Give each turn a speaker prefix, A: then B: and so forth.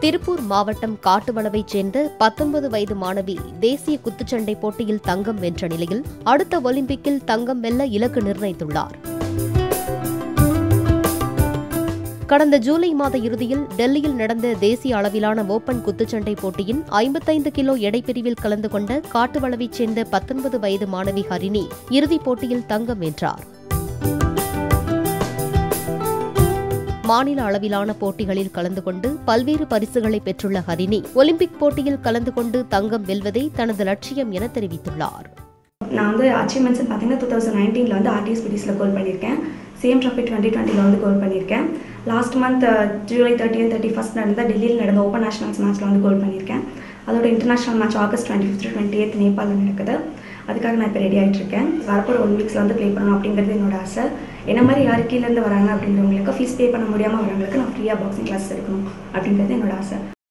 A: திருப்பூர் மாவட்டம் காட்டுவளவைச் சேர்ந்த பத்தொன்பது வயது மாணவி தேசிய குத்துச்சண்டை போட்டியில் தங்கம் வென்ற நிலையில் அடுத்த ஒலிம்பிக்கில் தங்கம் வெல்ல இலக்கு நிர்ணயித்துள்ளார் கடந்த ஜூலை மாத இறுதியில் டெல்லியில் நடந்த தேசிய அளவிலான ஓபன் குத்துச்சண்டை போட்டியின் ஐம்பத்தைந்து கிலோ எடைப்பிரிவில் கலந்து கொண்ட காட்டுவளவைச் சேர்ந்த பத்தொன்பது வயது மாணவி ஹரிணி இறுதிப் போட்டியில் தங்கம் வென்றார் மாநில அளவிலான போட்டிகளில் கலந்து கொண்டு பல்வேறு பரிசுகளை பெற்றுள்ள ஹரிணி ஒலிம்பிக் போட்டியில் கலந்து கொண்டு தங்கம் வெல்வதே தனது லட்சியம் என தெரிவித்துள்ளார்
B: நான் வந்து அச்சீவ்மெண்ட்ஸ் பார்த்தீங்கன்னா டூ தௌசண்ட் நைன்டீனில் வந்து ஆர்டிஎஸ் பிடிஸில் கோல் பண்ணியிருக்கேன் சேம் ட்ராஃபி டுவெண்ட்டி டுவெண்ட்டியில் வந்து கோல் பண்ணியிருக்கேன் last month July thirty thirty first நடந்த டெல்லியில் நடந்த ஓப்பன் நேஷனல்ஸ் மேட்ச்சில் வந்து கோல் பண்ணியிருக்கேன் அதோட international match August twenty fifth twenty eighth நேபாளில் நடக்குது அதுக்காக நான் இப்போ ரெடி ஆகிட்டு இருக்கேன் வரப்போகிற ஒன் வீக்ஸில் வந்து ப்ளே பண்ணணும் அப்படிங்கிறது என்னோட ஆசை என்ன மாதிரி யார் கீழேருந்து வராங்க அப்படிங்கிறவங்களுக்கு ஃபீஸ் பே பண்ண முடியாமல் வரவங்களுக்கு நான் ஃப்ரீயாக பாக்ஸிங் கிளாஸ் எடுக்கணும் அப்படிங்கிறது என்னோட ஆசை